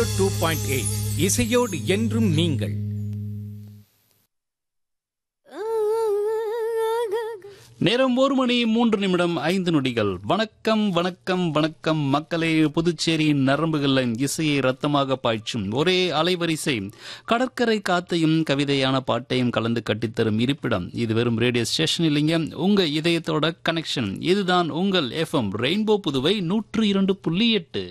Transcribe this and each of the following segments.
zero two point eight இசையோடு என்றும் நீங்கள் நேரம் ஒரு மணி மூன்று நிமிடம் ஐந்து நொடிகள் வணக்கம் வணக்கம் வணக்கம் மக்களே புதுச்சேரியின் நரம்புகளின் இசையை ரத்தமாக பாய்ச்சும் ஒரே அலைவரிசை கடற்கரை காத்தையும் கவிதையான பாட்டையும் கலந்து கட்டித்தரும் இருப்பிடம் இது வெறும் ரேடியோ ஸ்டேஷன் இல்லைங்க உங்க இதயத்தோட கனெக்ஷன் இதுதான் உங்கள் எஃப்எம் ரெயின்போ புதுவை நூற்று இரண்டு புள்ளி எட்டு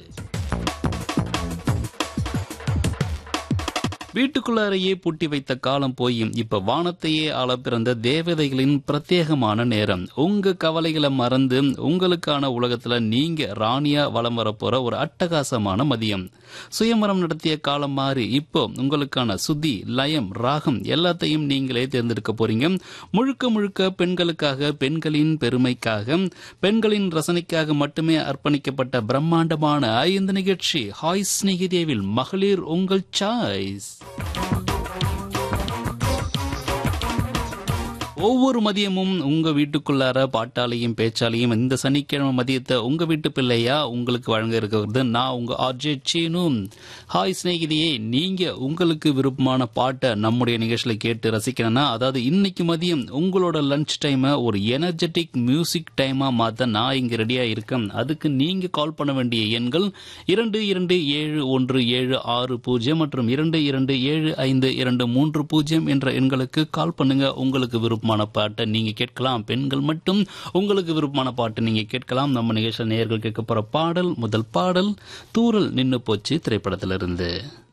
வீட்டுக்குள்ளாரையே பூட்டி வைத்த காலம் போய் இப்ப வானத்தையே ஆள பிறந்த தேவதைகளின் பிரத்யேகமான நேரம் உங்க கவலைகளை மறந்து உங்களுக்கான உலகத்துல நீங்க ராணியா வலம் வரப்போற ஒரு அட்டகாசமான மதியம் சுயமரம் நடத்திய காலம் மாறி இப்போ உங்களுக்கான சுத்தி லயம் ராகம் எல்லாத்தையும் நீங்களே தேர்ந்தெடுக்க போறீங்க முழுக்க முழுக்க பெண்களுக்காக பெண்களின் பெருமைக்காக பெண்களின் ரசனைக்காக மட்டுமே அர்ப்பணிக்கப்பட்ட பிரம்மாண்டமான இந்த நிகழ்ச்சி ஹாய் ஸ்நேகிதேவில் மகளிர் உங்கள் சாய்ஸ் ஒவ்வொரு மதியமும் உங்க வீட்டுக்குள்ளார பாட்டாலையும் பேச்சாலையும் இந்த சனிக்கிழமை மதியத்தை உங்க வீட்டு பிள்ளையா உங்களுக்கு வழங்க இருக்கிறது நான் உங்க ஆர்ஜே சீனும் ஹாய் சிநேகிதியே நீங்க உங்களுக்கு விருப்பமான பாட்டை நம்முடைய நிகழ்ச்சியில கேட்டு ரசிக்கணும்னா அதாவது இன்னைக்கு மதியம் உங்களோட லஞ்ச் டைமை ஒரு எனர்ஜெட்டிக் மியூசிக் டைமா மாத்த நான் இங்க ரெடியா இருக்கேன் அதுக்கு நீங்க கால் பண்ண வேண்டிய எண்கள் இரண்டு இரண்டு ஏழு ஒன்று ஏழு ஆறு பூஜ்ஜியம் மற்றும் இரண்டு இரண்டு ஏழு ஐந்து இரண்டு மூன்று பூஜ்ஜியம் என்ற எண்களுக்கு கால் பண்ணுங்க உங்களுக்கு விருப்பமான பாட்டை நீங்க கேட்கலாம் பெண்கள் மட்டும் உங்களுக்கு விருப்பமான பாட்டு நீங்க கேட்கலாம் நம்ம நிகழ்ச்சியில் நேயர்கள் கேட்க போற பாடல் முதல் பாடல் தூரல் நின்னு போச்சு திரைப்படத்திலிருந்து